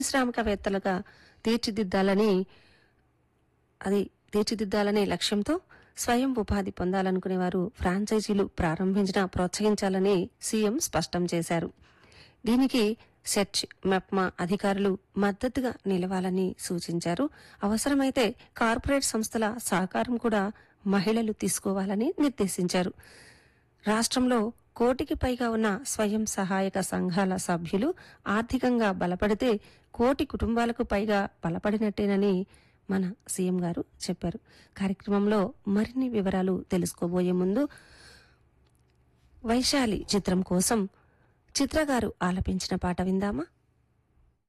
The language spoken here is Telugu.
పారిశ్రామికవేత్తలుగా తీర్చిదిద్దాలని అది తీర్చిదిద్దాలనే లక్ష్యంతో స్వయం ఉపాధి పొందాలనుకునే వారు ఫ్రాంచైజీలు ప్రారంభించిన ప్రోత్సహించాలని సీఎం స్పష్టం చేశారు దీనికి సెర్చ్ మెప్మా అధికారులు మద్దతుగా నిలవాలని సూచించారు అవసరమైతే కార్పొరేట్ సంస్థల సహకారం కూడా మహిళలు తీసుకోవాలని నిర్దేశించారు రాష్ట్రంలో కోటికి పైగా ఉన్న స్వయం సహాయక సంఘాల సభ్యులు ఆర్థికంగా బలపడితే కోటి కుటుంబాలకు పైగా బలపడినట్టేనని మన సీఎం గారు చెప్పారు కార్యక్రమంలో మరిన్ని వివరాలు తెలుసుకోబోయే ముందు వైశాలి చిత్రం కోసం చిత్రగారు ఆలపించిన పాట విందామా